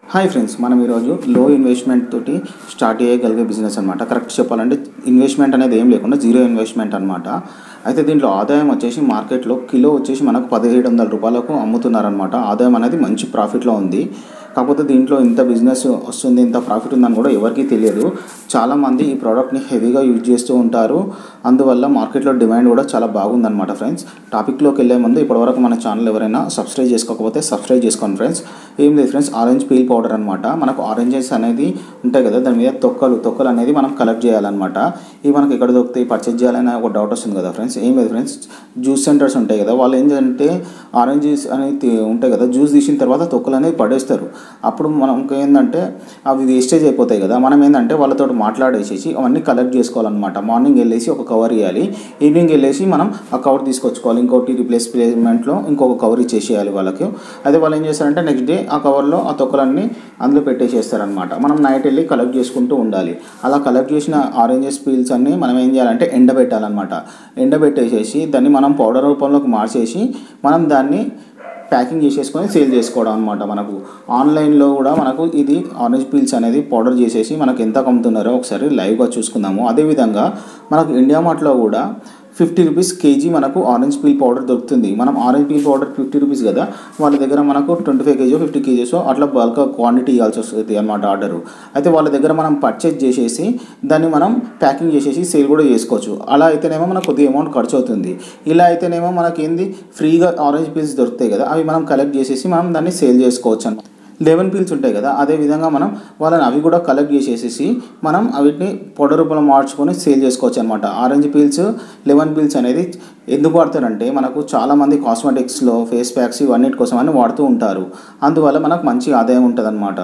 hi friends మనం ఈరోజు లో ఇన్వెస్ట్మెంట్ తోటి స్టార్ట్ చేయగలిగే బిజినెస్ అనమాట కరెక్ట్ చెప్పాలంటే ఇన్వెస్ట్మెంట్ అనేది ఏం లేకుండా జీరో ఇన్వెస్ట్మెంట్ అనమాట అయితే దీంట్లో ఆదాయం వచ్చేసి మార్కెట్లో కిలో వచ్చేసి మనకు పదిహేడు వందల రూపాయలకు అమ్ముతున్నారనమాట ఆదాయం అనేది మంచి ప్రాఫిట్లో ఉంది కాకపోతే దీంట్లో ఇంత బిజినెస్ వస్తుంది ఇంత ప్రాఫిట్ ఉందని కూడా ఎవరికీ తెలియదు చాలామంది ఈ ప్రోడక్ట్ని హెవీగా యూజ్ చేస్తూ ఉంటారు అందువల్ల మార్కెట్లో డిమాండ్ కూడా చాలా బాగుందన్నమాట ఫ్రెండ్స్ టాపిక్లోకి వెళ్ళే ముందు ఇప్పటివరకు మన ఛానల్ ఎవరైనా సబ్స్క్రైబ్ చేసుకోకపోతే సబ్స్క్రైబ్ చేసుకోండి ఫ్రెండ్స్ ఏం లేదు ఫ్రెండ్స్ ఆరెంజ్ పీల్ పౌడర్ అనమాట మనకు ఆరెంజెస్ అనేది ఉంటాయి కదా దాని మీద తొక్కలు తొక్కలు అనేది మనం కలెక్ట్ చేయాలన్నమాట ఇవి మనకి ఎక్కడ దొరుకుతాయి పర్చేజ్ చేయాలని ఒక డౌట్ వస్తుంది కదా ఫ్రెండ్స్ ఏం లేదు ఫ్రెండ్స్ జ్యూస్ సెంటర్స్ ఉంటాయి కదా వాళ్ళు ఏంటంటే ఆరెంజ్ జ్యూస్ అనేది ఉంటాయి కదా జ్యూస్ తీసిన తర్వాత తొక్కలు అనేది పడేస్తారు అప్పుడు మనకి ఏంటంటే అవి వేస్టేజ్ అయిపోతాయి కదా మనం ఏంటంటే వాళ్ళతో మాట్లాడేసేసి అవన్నీ కలెక్ట్ చేసుకోవాలన్నమాట మార్నింగ్ వెళ్ళేసి ఒక కవర్ ఇవ్వాలి ఈవినింగ్ వెళ్ళేసి మనం ఆ కవర్ తీసుకొచ్చుకోవాలి ఇంకోటి రీప్లేస్మెంట్లో ఇంకొక కవర్ ఇచ్చేసేయాలి వాళ్ళకి అదే వాళ్ళు ఏం చేస్తారంటే నెక్స్ట్ డే ఆ కవర్లో ఆ తొక్కలన్నీ అందులో పెట్టేసేస్తారనమాట మనం నైట్ వెళ్ళి కలెక్ట్ చేసుకుంటూ ఉండాలి అలా కలెక్ట్ చేసిన ఆరెంజెస్ పీల్స్ అన్ని మనం ఏం చేయాలంటే ఎండబెట్టాలన్నమాట ఎండబెట్టేసేసి దాన్ని మనం పౌడర్ రూపంలోకి మార్చేసి మనం దాన్ని ప్యాకింగ్ చేసేసుకొని సేల్ చేసుకోవడం అనమాట మనకు ఆన్లైన్లో కూడా మనకు ఇది ఆరెంజ్ పీల్స్ అనేది పౌడర్ చేసేసి మనకు ఎంత అమ్ముతున్నారో ఒకసారి లైవ్గా చూసుకుందాము అదేవిధంగా మనకు ఇండియా మార్ట్లో కూడా ఫిఫ్టీ రూపీస్ కేజీ మనకు ఆరెంజ్ పీల్ పౌడర్ దొరుకుతుంది మనం orange peel powder fifty rupees కదా వాళ్ళ దగ్గర మనకు twenty five KG fifty KGs అట్లా బల్క్ క్వాంటిటీ ఇవ్వాల్సి వస్తుంది అనమాట ఆర్డర్ అయితే వాళ్ళ దగ్గర మనం పర్చేజ్ చేసేసి దాన్ని మనం ప్యాకింగ్ చేసేసి సేల్ కూడా చేసుకోవచ్చు అలా అయితేనేమో మనకు కొద్దిగా అమౌంట్ ఖర్చు అవుతుంది ఇలా అయితేనేమో మనకి ఏంది ఫ్రీగా ఆరెంజ్ పీల్స్ దొరుకుతాయి కదా అవి మనం కలెక్ట్ చేసేసి మనం దాన్ని సేల్ చేసుకోవచ్చు అనమాట లెవెన్ పీల్స్ ఉంటాయి కదా అదే విధంగా మనం వాళ్ళని అవి కూడా కలెక్ట్ చేసేసి మనం వీటిని పొడ రూపంలో మార్చుకొని సేల్ చేసుకోవచ్చు అనమాట ఆరెంజ్ పీల్స్ లెవెన్ పీల్స్ అనేది ఎందుకు వాడతారంటే మనకు చాలామంది కాస్మెటిక్స్లో ఫేస్ ప్యాక్స్ ఇవన్నిటి కోసం అని వాడుతూ ఉంటారు అందువల్ల మనకు మంచి ఆదాయం ఉంటుంది అనమాట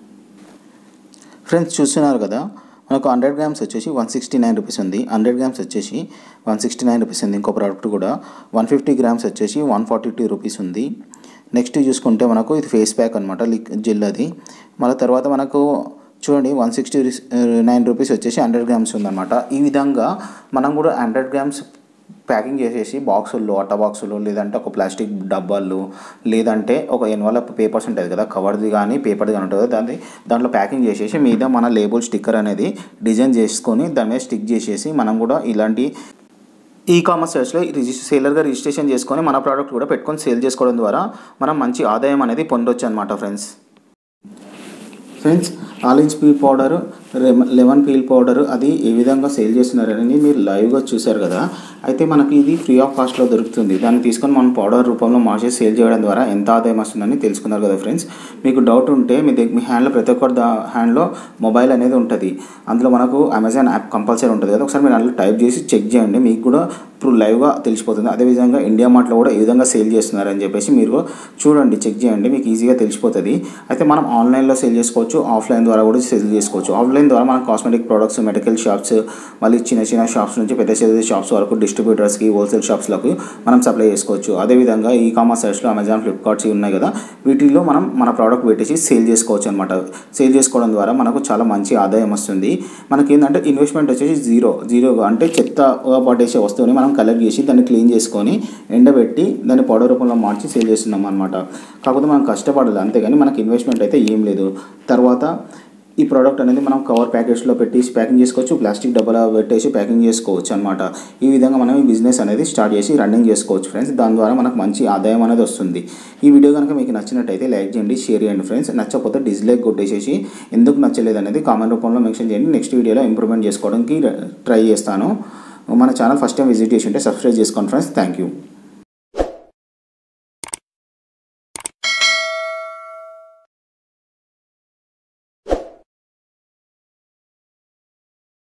ఫ్రెండ్స్ చూస్తున్నారు కదా మనకు హండ్రెడ్ గ్రామ్స్ వచ్చేసి వన్ సిక్స్టీ నైన్ రూపీస్ ఉంది హండ్రెడ్ గ్రామ్స్ వచ్చేసి వన్ సిక్స్టీ నైన్ రూపీస్ ఉంది ఇంకో ప్రోడక్ట్ కూడా వన్ ఫిఫ్టీ గ్రామ్స్ వచ్చేసి వన్ ఫార్టీ టూ రూపీస్ ఉంది నెక్స్ట్ చూసుకుంటే మనకు ఇది ఫేస్ ప్యాక్ అనమాట లిక్ జెల్ అది మళ్ళీ తర్వాత మనకు చూడండి వన్ సిక్స్టీ నైన్ రూపీస్ వచ్చేసి హండ్రెడ్ గ్రామ్స్ ఉందన్నమాట ఈ విధంగా మనం కూడా హండ్రెడ్ గ్రామ్స్ ప్యాకింగ్ చేసేసి బాక్సుల్లో అట్ట బాక్సులు లేదంటే ఒక ప్లాస్టిక్ డబ్బాలు లేదంటే ఒక ఎన్వలప్ పేపర్స్ ఉంటుంది కదా కవర్ది కానీ పేపర్ది కానీ ఉంటుంది కదా దాన్ని దాంట్లో ప్యాకింగ్ చేసేసి మీద మన లేబుల్ స్టిక్కర్ అనేది డిజైన్ చేసుకొని దాని మీద స్టిక్ చేసేసి మనం కూడా ఇలాంటి ఈ కామర్స్ సైట్స్లో రిజిస్టర్ సేలర్గా రిజిస్ట్రేషన్ చేసుకొని మన ప్రోడక్ట్ కూడా పెట్టుకొని సేల్ చేసుకోవడం ద్వారా మనం మంచి ఆదాయం అనేది పొందొచ్చు అనమాట friends friends orange peel powder lemon peel powder అది ఏ విధంగా సేల్ చేస్తున్నారని మీరు లైవ్గా చూశారు కదా అయితే మనకి ఇది ఫ్రీ ఆఫ్ కాస్ట్లో దొరుకుతుంది దాన్ని తీసుకొని మనం పౌడర్ రూపంలో మార్చి సేల్ చేయడం ద్వారా ఎంత ఆదాయం వస్తుందని తెలుసుకున్నారు కదా ఫ్రెండ్స్ మీకు డౌట్ ఉంటే మీ దగ్గర మీ హ్యాండ్లో ప్రతి ఒక్కరి దా హ్యాండ్లో మొబైల్ అనేది ఉంటుంది అందులో మనకు అమెజాన్ యాప్ కంపల్సరీ ఉంటుంది కదా ఒకసారి మీరు అందులో టైప్ చేసి చెక్ చేయండి మీకు కూడా ఇప్పుడు లైవ్గా తెలిసిపోతుంది అదేవిధంగా ఇండియా మార్ట్లో కూడా ఏ విధంగా సేల్ చేస్తున్నారని చెప్పేసి మీరు చూడండి చెక్ చేయండి మీకు ఈజీగా తెలిసిపోతుంది అయితే మనం ఆన్లైన్లో సేల్ చేసుకోవచ్చు ఆఫ్లైన్ ద్వారా కూడా సేల్ చేసుకోవచ్చు ఆఫ్లైన్ ద్వారా మనం కాస్మెటిక్ ప్రొడక్ట్స్ మెడికల్ షాప్స్ మళ్ళీ చిన్న చిన్న షాప్స్ నుంచి పెద్ద పెద్ద షాప్స్ వరకు డిస్ట్రిబ్యూటర్స్కి హోల్సేల్ షాప్స్లకు మనం సప్లై చేసుకోవచ్చు అదేవిధంగా ఈ కామర్స్ సైట్స్లో అమెజాన్ ఫ్లిప్కార్ట్స్ ఉన్నాయి కదా వీటిల్లో మనం మన ప్రోడక్ట్ పెట్టేసి సేల్ చేసుకోవచ్చు అనమాట సేల్ చేసుకోవడం ద్వారా మనకు చాలా మంచి ఆదాయం వస్తుంది మనకి ఏంటంటే ఇన్వెస్ట్మెంట్ వచ్చేసి జీరో జీరోగా అంటే చెత్తగా పట్టేసే వస్తువుని మనం కలెక్ట్ చేసి దాన్ని క్లీన్ చేసుకొని ఎండబెట్టి దాన్ని పౌడర్ రూపంలో మార్చి సేల్ చేస్తున్నాం అనమాట కాకపోతే మనం కష్టపడాలి అంతేగాని మనకి ఇన్వెస్ట్మెంట్ అయితే ఏం లేదు తర్వాత ఈ ప్రోడక్ట్ అనేది మనం కవర్ ప్యాకెట్స్లో పెట్టేసి ప్యాకింగ్ చేసుకోవచ్చు ప్లాస్టిక్ డబ్బాలో పెట్టేసి ప్యాకింగ్ చేసుకోవచ్చు అనమాట ఈ విధంగా మనం ఈ బిజినెస్ అనేది స్టార్ట్ చేసి రన్నింగ్ చేసుకోవచ్చు ఫ్రెండ్స్ దాని ద్వారా మనకు మంచి ఆదాయం అనేది వస్తుంది ఈ వీడియో కనుక మీకు నచ్చినట్టయితే లైక్ చేయండి షేర్ చేయండి ఫ్రెండ్స్ నచ్చకపోతే డిస్లైక్ కొట్టేసేసి ఎందుకు నచ్చలేదు అనేది కామెంట్ రూపంలో మెన్షన్ చేయండి నెక్స్ట్ వీడియోలో ఇంప్రూవ్మెంట్ చేసుకోవడానికి ట్రై చేస్తాను మన ఛానల్ ఫస్ట్ టైం విజిట్ చేసి ఉంటే సబ్స్క్రైబ్ చేసుకోండి ఫ్రెండ్స్ థ్యాంక్ యూ